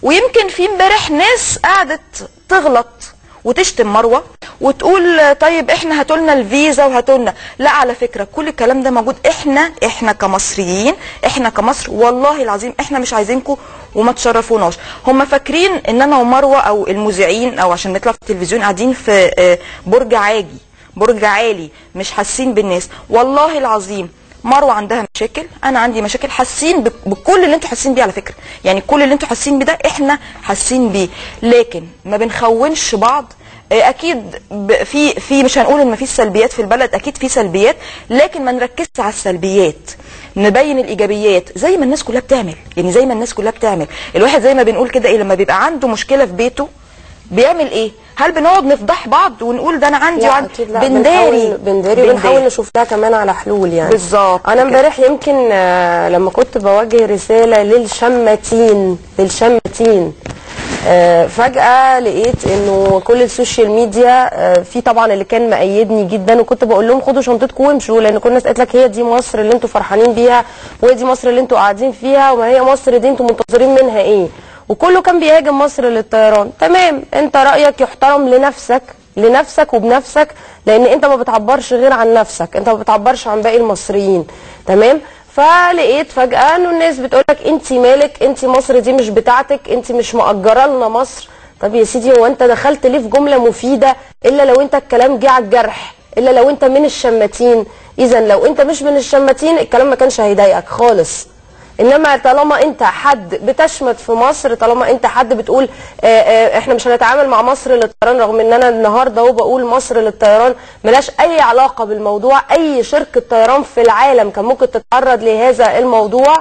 ويمكن في امبارح ناس قعدت تغلط وتشتم مروه وتقول طيب احنا هاتولنا الفيزا وهاتولنا لا على فكره كل الكلام ده موجود احنا احنا كمصريين احنا كمصر والله العظيم احنا مش عايزينكم وما تشرفوناش هم فاكرين ان انا ومروه او المذيعين او عشان نطلع في التلفزيون قاعدين في آه، برج عاجي برج عالي مش حاسين بالناس والله العظيم مروه عندها مشاكل انا عندي مشاكل حاسين بك- بكل اللي انتوا حاسين بيه على فكره يعني كل اللي انتوا حاسين بيه ده احنا حاسين بيه لكن ما بنخونش بعض آه، اكيد ب- في في مش هنقول ان مفيش سلبيات في البلد اكيد في سلبيات لكن ما نركزش على السلبيات نبين الايجابيات زي ما الناس كلها بتعمل يعني زي ما الناس كلها بتعمل الواحد زي ما بنقول كده ايه لما بيبقى عنده مشكله في بيته بيعمل ايه هل بنقعد نفضح بعض ونقول ده انا عندي لا وعندي اكيد لا بنداري بنحاول بنداري وبنحاول نشوف لها كمان على حلول يعني بالظبط انا كده. امبارح يمكن آه، لما كنت بوجه رساله للشماتين للشماتين آه، فجأة لقيت انه كل السوشيال ميديا آه، في طبعا اللي كان مأيدني جدا وكنت بقول لهم خدوا شنطتكم وامشوا لان كل الناس قالت لك هي دي مصر اللي انتوا فرحانين بيها وهي دي مصر اللي انتوا قاعدين فيها وما هي مصر دي انتوا منتظرين منها ايه وكله كان بيهاجم مصر للطيران تمام انت رأيك يحترم لنفسك لنفسك وبنفسك لان انت ما بتعبرش غير عن نفسك انت ما بتعبرش عن باقي المصريين تمام فلقيت فجأة انه الناس بتقولك انت مالك انت مصر دي مش بتاعتك انت مش مأجرة لنا مصر طب يا سيدي هو انت دخلت ليه في جملة مفيدة الا لو انت الكلام جه على الجرح الا لو انت من الشماتين اذا لو انت مش من الشماتين الكلام ما كانش هيضايقك خالص انما طالما انت حد بتشمت في مصر طالما انت حد بتقول آه، آه، احنا مش هنتعامل مع مصر للطيران رغم ان انا النهارده اهو بقول مصر للطيران ملاش اي علاقه بالموضوع اي شركه طيران في العالم كان ممكن تتعرض لهذا الموضوع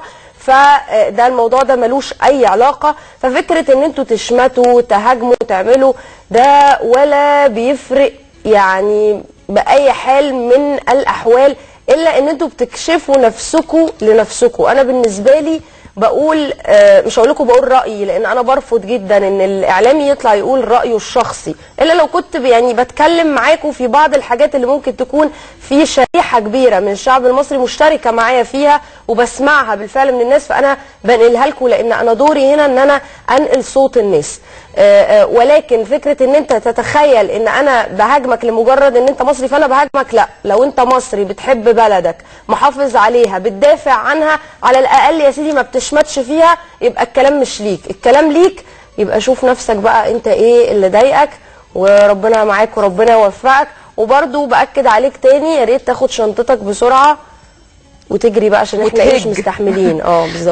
فده الموضوع ده ملوش اي علاقه ففكره ان انتوا تشمتوا تهاجموا تعملوا ده ولا بيفرق يعني باي حال من الاحوال الا ان انتوا بتكشفوا نفسكم لنفسكم انا بالنسبه لي بقول آه، مش هقول لكم بقول رايي لان انا برفض جدا ان الاعلامي يطلع يقول رايه الشخصي الا لو كنت ب- يعني بتكلم معاكم في بعض الحاجات اللي ممكن تكون في شريحه كبيره من الشعب المصري مشتركه معايا فيها وبسمعها بالفعل من الناس فانا بنقلها لكم لان انا دوري هنا ان انا انقل صوت الناس آه، آه، ولكن فكره ان انت تتخيل ان انا بهاجمك لمجرد ان انت مصري فانا بهاجمك لا لو انت مصري بتحب بلدك محافظ عليها بتدافع عنها على الاقل يا سيدي ما بتشمتش فيها يبقى الكلام مش ليك الكلام ليك يبقى شوف نفسك بقى انت ايه اللي ضايقك وربنا معاك وربنا يوفقك وبرده باكد عليك تاني يا ريت تاخد شنطتك بسرعه وتجري بقى عشان احنا ايه مش وتهج. مستحملين اه بالظبط